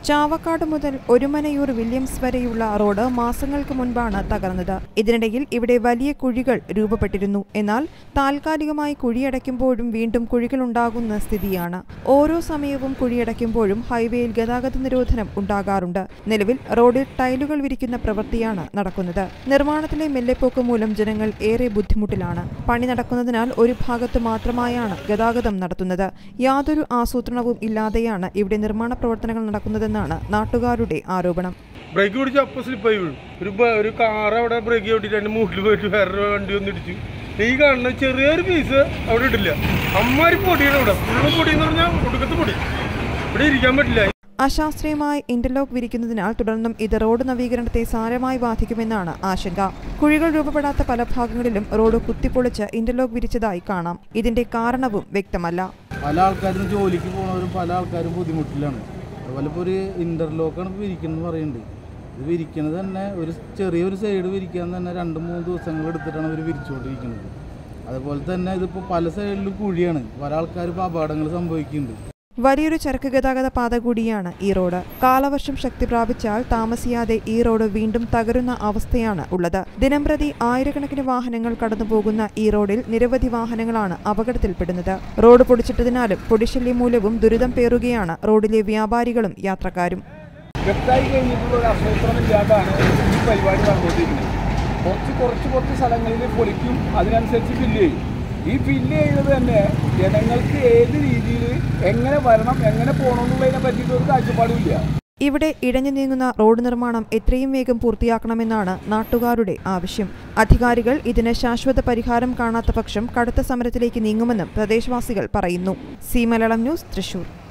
ചാവക്കാട് മുതൽ ഒരുമനയൂർ വില്യംസ് വരെയുള്ള റോഡ് മാസങ്ങൾക്ക് മുൻപാണ് തകർന്നത് ഇതിനിടയിൽ ഇവിടെ വലിയ കുഴികൾ രൂപപ്പെട്ടിരുന്നു എന്നാൽ താൽക്കാലികമായി കുഴിയടയ്ക്കുമ്പോഴും വീണ്ടും കുഴികളുണ്ടാകുന്ന സ്ഥിതിയാണ് ഓരോ സമയവും കുഴിയടയ്ക്കുമ്പോഴും ഹൈവേയിൽ ഗതാഗത നിരോധനം ഉണ്ടാകാറുണ്ട് നിലവിൽ റോഡിൽ ടൈലുകൾ വിരിക്കുന്ന പ്രവൃത്തിയാണ് നടക്കുന്നത് നിർമ്മാണത്തിലെ മെല്ലെപ്പോക്ക് മൂലം ജനങ്ങൾ ഏറെ ബുദ്ധിമുട്ടിലാണ് പണി നടക്കുന്നതിനാൽ ഒരു ഭാഗത്ത് മാത്രമായാണ് ഗതാഗതം നടത്തുന്നത് യാതൊരു ആസൂത്രണവും ഇല്ലാതെയാണ് ഇവിടെ നിർമ്മാണ പ്രവർത്തനങ്ങൾ നടക്കുന്നതെന്നാണ് നാട്ടുകാരുടെ ആരോപണം ബ്രേക്ക് പിടിച്ച് അപ്പം സ്ലിപ്പായി വീഴും ഒരു ബ- ഒരു കാർ അവിടെ ബ്രേക്ക് ചവിട്ടിട്ട് എൻ്റെ മുകളിൽ പോയിട്ട് വേറൊരു വണ്ടി വന്ന് ഇടിച്ചു ഈ കാണുന്ന ചെറിയൊരു പീസ് അവിടെ ഇട്ടില്ല അമ്മാരി പൊടിയാണ് ഇവിടെ ഫുള്ള് പൊടി എന്ന് പറഞ്ഞാൽ ഒടുക്കത്ത് പൊടി ഇവിടെ ഇരിക്കാൻ പറ്റില്ല അശാസ്ത്രീയമായി ഇന്റർലോക്ക് വിരിക്കുന്നതിനാൽ തുടർന്നും ഇത് റോഡ് നവീകരണത്തെ സാരമായി ബാധിക്കുമെന്നാണ് ആശങ്ക കുഴികൾ രൂപപ്പെടാത്ത പല ഭാഗങ്ങളിലും റോഡ് കുത്തിപ്പൊളിച്ച് ഇന്റർലോക്ക് വിരിച്ചതായി കാണാം ഇതിന്റെ കാരണവും വ്യക്തമല്ല പല ആൾക്കാരും ജോലിക്ക് പോകുന്നവരും പല ആൾക്കാരും ബുദ്ധിമുട്ടിലാണ് അതുപോലെ ഇപ്പോൾ ഒരു ഇൻ്റർലോക്കാണ് ഇപ്പോൾ വിരിക്കുന്നത് പറയുന്നുണ്ട് ഇത് വിരിക്കുന്നത് തന്നെ ഒരു ചെറിയൊരു സൈഡ് വിരിക്കാൻ തന്നെ രണ്ട് മൂന്ന് ദിവസങ്ങൾ എടുത്തിട്ടാണ് ഇവർ വിരിച്ചുകൊണ്ടിരിക്കുന്നത് അതുപോലെ തന്നെ ഇതിപ്പോൾ പല സൈഡിലും കുഴിയാണ് പല ആൾക്കാരും ഇപ്പോൾ അപകടങ്ങൾ സംഭവിക്കുന്നുണ്ട് വലിയൊരു ചരക്ക് ഗതാഗത പാത കൂടിയാണ് ഈ റോഡ് കാലവർഷം ശക്തി പ്രാപിച്ചാൽ താമസിയാതെ ഈ റോഡ് വീണ്ടും തകരുന്ന അവസ്ഥയാണ് ഉള്ളത് ദിനംപ്രതി ആയിരക്കണക്കിന് വാഹനങ്ങൾ കടന്നുപോകുന്ന ഈ റോഡിൽ നിരവധി വാഹനങ്ങളാണ് അപകടത്തിൽപ്പെടുന്നത് റോഡ് പൊടിച്ചിട്ടതിനാലും പൊടിശല്യം മൂലവും ദുരിതം പേറുകയാണ് റോഡിലെ വ്യാപാരികളും യാത്രക്കാരും വ്യക്തമായി കഴിഞ്ഞിട്ടുള്ള ഒരു ആസൂത്രണമില്ലാണ്ടാണ് ഈ പരിപാടി നടന്നുകൊണ്ടിരിക്കുന്നത് കുറച്ച് കുറച്ച് കുറച്ച് സ്ഥലങ്ങളിൽ പൊളിക്കും അതിനനുസരിച്ച് ഫില്ല് ചെയ്യും ഈ ഫില്ല് ചെയ്യുന്നത് തന്നെ ജനങ്ങൾക്ക് ഏത് രീതിയിൽ എങ്ങനെ വരണം എങ്ങനെ പോകണം എന്നുള്ളതിനെ പറ്റിയിട്ട് ഒരു കാഴ്ചപ്പാടുമില്ല ഇവിടെ ഇഴഞ്ഞു നീങ്ങുന്ന റോഡ് നിർമ്മാണം എത്രയും വേഗം പൂർത്തിയാക്കണമെന്നാണ് നാട്ടുകാരുടെ ആവശ്യം അധികാരികൾ ഇതിന് ശാശ്വത പരിഹാരം കാണാത്ത പക്ഷം കടുത്ത സമരത്തിലേക്ക് നീങ്ങുമെന്നും പ്രദേശവാസികൾ പറയുന്നു സി മലയാളം ന്യൂസ് തൃശൂർ